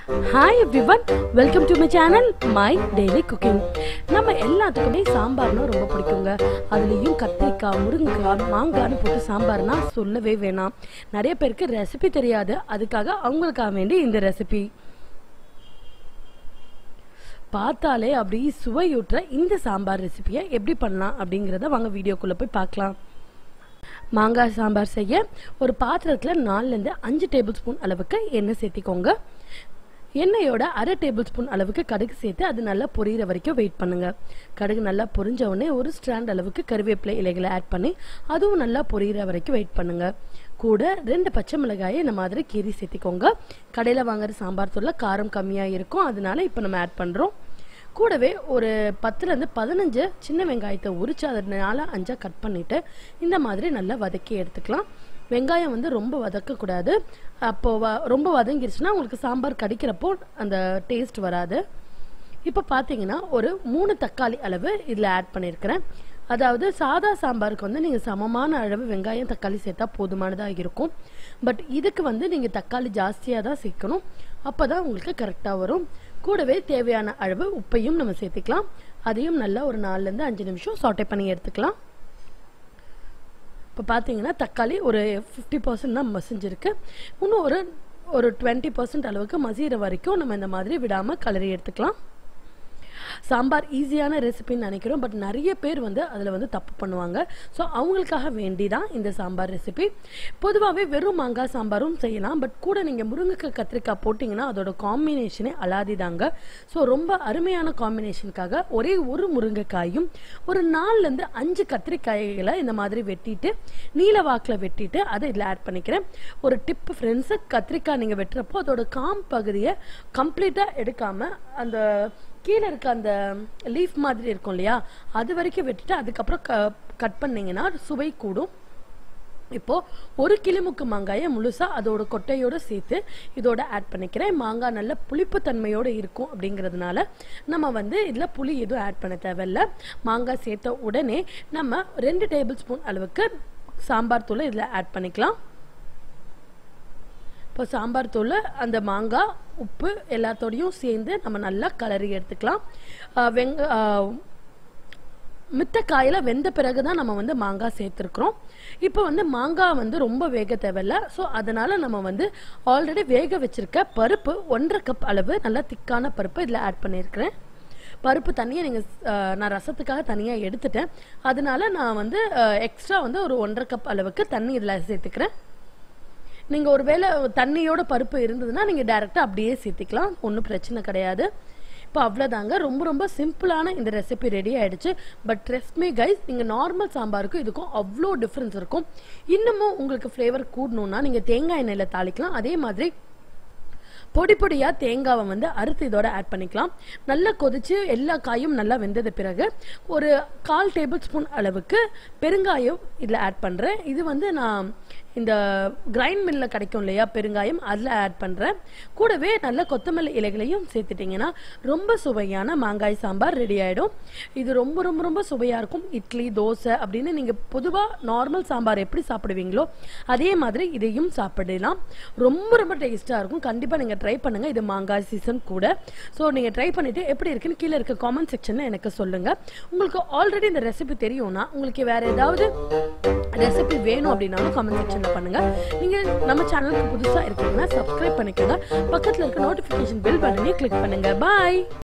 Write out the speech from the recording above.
hi everyone welcome to my channel my daily cooking நம்ம எல்லாத்துக்குமே சாம்பார்னா ரொம்ப பிடிக்குங்க அதுலேயும் கத்திரிக்காய் முருங்கைக்காய் மாங்காய்னு போட்டு சாம்பார்னா சொல்லவே வேணாம் நிறைய பேருக்கு ரெசிபி தெரியாது அதுக்காக அவங்களுக்காக வேண்டி இந்த ரெசிபி பார்த்தாலே அப்படி சுவையூட்டுற இந்த சாம்பார் ரெசிபியை எப்படி பண்ணலாம் அப்படிங்கிறத வாங்க வீடியோக்குள்ளே போய் பார்க்கலாம் மாங்காய் சாம்பார் செய்ய ஒரு பாத்திரத்தில் நாலுலேருந்து அஞ்சு டேபிள் ஸ்பூன் அளவுக்கு எண்ணெய் சேர்த்திக்கோங்க எண்ணெயோட அரை டேபிள் ஸ்பூன் அளவுக்கு கடுகு சேர்த்து அது நல்லா பொரியிற வரைக்கும் வெயிட் பண்ணுங்க கடுகு நல்லா பொரிஞ்ச உடனே ஒரு ஸ்டாண்ட் அளவுக்கு கருவேப்பிலை இலைகளை ஆட் பண்ணி அதுவும் நல்லா பொரியிற வரைக்கும் வெயிட் பண்ணுங்க கூட ரெண்டு பச்சை மிளகாயை இந்த மாதிரி கீரி சேர்த்திக்கோங்க கடையில் வாங்குற சாம்பார் தூள்ல காரம் கம்மியாக இருக்கும் அதனால இப்போ நம்ம ஆட் பண்ணுறோம் கூடவே ஒரு பத்துலேருந்து பதினஞ்சு சின்ன வெங்காயத்தை உரிச்சு அதை நாலு அஞ்சாக கட் பண்ணிட்டு இந்த மாதிரி நல்லா வதக்கி எடுத்துக்கலாம் வெங்காயம் வந்து ரொம்ப வதக்கக்கூடாது அப்போ வ ரொம்ப வதங்கிருச்சுன்னா உங்களுக்கு சாம்பார் கடிக்கிறப்போ அந்த டேஸ்ட் வராது இப்போ பார்த்தீங்கன்னா ஒரு மூணு தக்காளி அளவு இதில் ஆட் பண்ணியிருக்கிறேன் அதாவது சாதா சாம்பாருக்கு வந்து நீங்கள் சமமான அளவு வெங்காயம் தக்காளி சேர்த்தா போதுமானதாக இருக்கும் பட் இதுக்கு வந்து நீங்கள் தக்காளி ஜாஸ்தியாக தான் சேர்க்கணும் அப்போ தான் உங்களுக்கு கரெக்டாக வரும் கூடவே தேவையான அளவு உப்பையும் நம்ம சேர்த்துக்கலாம் அதையும் நல்லா ஒரு நாலுலேருந்து அஞ்சு நிமிஷம் சாட்டை பண்ணி எடுத்துக்கலாம் இப்போ பார்த்தீங்கன்னா தக்காளி ஒரு ஃபிஃப்டி பர்சன்ட் தான் மசிஞ்சிருக்கு இன்னும் ஒரு ஒரு டுவெண்ட்டி பர்சன்ட் அளவுக்கு மசிகிற வரைக்கும் நம்ம இந்த மாதிரி விடாமல் கலரி எடுத்துக்கலாம் சாம்பார் ஈஸியான ரெசிபின்னு நினைக்கிறோம் பட் நிறைய பேர் வந்து அதில் வந்து தப்பு பண்ணுவாங்க ஸோ அவங்களுக்காக வேண்டி தான் இந்த சாம்பார் ரெசிபி பொதுவாகவே வெறும் மாங்காய் சாம்பாரும் செய்யலாம் பட் கூட நீங்கள் முருங்கைக்காய் கத்திரிக்காய் போட்டிங்கன்னா அதோட காம்பினேஷனே அலாதிதாங்க ஸோ ரொம்ப அருமையான காம்பினேஷனுக்காக ஒரே ஒரு முருங்கைக்காயும் ஒரு நாலுலேருந்து அஞ்சு கத்திரிக்காய்களை இந்த மாதிரி வெட்டிட்டு நீல வாக்கில் வெட்டிட்டு அதை இதில் ஆட் பண்ணிக்கிறேன் ஒரு டிப் ஃப்ரெண்ட்ஸு கத்திரிக்காய் நீங்கள் வெட்டுறப்போ அதோட காம் பகுதியை கம்ப்ளீட்டாக எடுக்காமல் அந்த கீழே இருக்க அந்த லீஃப் மாதிரி இருக்கும் இல்லையா அது வரைக்கும் விட்டுட்டு அதுக்கப்புறம் க கட் பண்ணிங்கன்னா சுவை கூடும் இப்போ ஒரு கிளிமுக்கு மாங்காயை முழுசா அதோட கொட்டையோட சேர்த்து இதோட ஆட் பண்ணிக்கிறேன் மாங்காய் நல்ல புளிப்பு தன்மையோட இருக்கும் அப்படிங்கிறதுனால நம்ம வந்து இதில் புளி எதுவும் ஆட் பண்ண தேவையில்ல மாங்காய் சேர்த்த உடனே நம்ம ரெண்டு டேபிள் ஸ்பூன் அளவுக்கு சாம்பார் தூளை இதில் ஆட் பண்ணிக்கலாம் இப்போ சாம்பார் தூள் அந்த மாங்காய் உப்பு எல்லாத்தோடையும் சேர்ந்து நம்ம நல்லா கலரி எடுத்துக்கலாம் வெங்க மித்த காயில் வெந்த பிறகு தான் நம்ம வந்து மாங்காய் சேர்த்துருக்குறோம் இப்போ வந்து மாங்காய் வந்து ரொம்ப வேக தேவையில்ல ஸோ அதனால் நம்ம வந்து ஆல்ரெடி வேக வச்சுருக்க பருப்பு ஒன்றரை கப் அளவு நல்லா திக்கான பருப்பு இதில் ஆட் பண்ணியிருக்கிறேன் பருப்பு தண்ணியை நீங்கள் நான் ரசத்துக்காக தனியாக எடுத்துட்டேன் அதனால நான் வந்து எக்ஸ்ட்ரா வந்து ஒரு ஒன்றரை கப் அளவுக்கு தண்ணி இதில் சேர்த்துக்கிறேன் நீங்கள் ஒரு வேளை தண்ணியோட பருப்பு இருந்ததுன்னா நீங்கள் டேரெக்டாக அப்படியே சேர்த்திக்கலாம் ஒன்றும் பிரச்சனை கிடையாது இப்போ அவ்வளோதாங்க ரொம்ப ரொம்ப சிம்பிளான இந்த ரெசிபி ரெடி ஆயிடுச்சு பட் ட்ரெஸ்ட் கைஸ் நீங்கள் நார்மல் சாம்பாருக்கும் இதுக்கும் அவ்வளோ டிஃப்ரென்ஸ் இருக்கும் இன்னமும் உங்களுக்கு ஃப்ளேவர் கூடணும்னா நீங்கள் தேங்காய் எண்ணெயில் தாளிக்கலாம் அதே மாதிரி பொடி பொடியாக தேங்காவை வந்து அறுத்து இதோட ஆட் பண்ணிக்கலாம் நல்லா கொதிச்சு எல்லா காயும் நல்லா வெந்தது பிறகு ஒரு கால் டேபிள் ஸ்பூன் அளவுக்கு பெருங்காயம் இதில் ஆட் பண்ணுறேன் இது வந்து நான் இந்த கிரைண்ட் மில்லில் கிடைக்கும் இல்லையா பெருங்காயம் அதில் ஆட் பண்ணுறேன் கூடவே நல்ல கொத்தமல்லி இலைகளையும் சேர்த்துட்டிங்கன்னா ரொம்ப சுவையான மாங்காய் சாம்பார் ரெடி ஆகிடும் இது ரொம்ப ரொம்ப ரொம்ப சுவையாக இருக்கும் இட்லி தோசை அப்படின்னு நீங்கள் பொதுவாக நார்மல் சாம்பார் எப்படி சாப்பிடுவீங்களோ அதே மாதிரி இதையும் சாப்பிடலாம் ரொம்ப ரொம்ப டேஸ்ட்டாக இருக்கும் கண்டிப்பாக நீங்கள் ட்ரை பண்ணுங்கள் இது மாங்காய் சீசன் கூட ஸோ நீங்கள் ட்ரை பண்ணிவிட்டு எப்படி இருக்குன்னு கீழே இருக்க காமெண்ட் செக்ஷனில் எனக்கு சொல்லுங்கள் உங்களுக்கு ஆல்ரெடி இந்த ரெசிபி தெரியும்னா உங்களுக்கு வேறு ஏதாவது ரெசிபி வேணும் அப்படின்னாலும் கமெண்ட் செக்ஷனில் பண்ணுங்க நீங்க நம்ம சேனலுக்கு புதுசா இருக்கீங்கன்னா சப்ஸ்கிரைப் பண்ணிக்கோங்க பக்கத்துல இருக்க நோட்டிபிகேஷன் பெல் பட்டனையும் கிளிக் பண்ணுங்க பாய்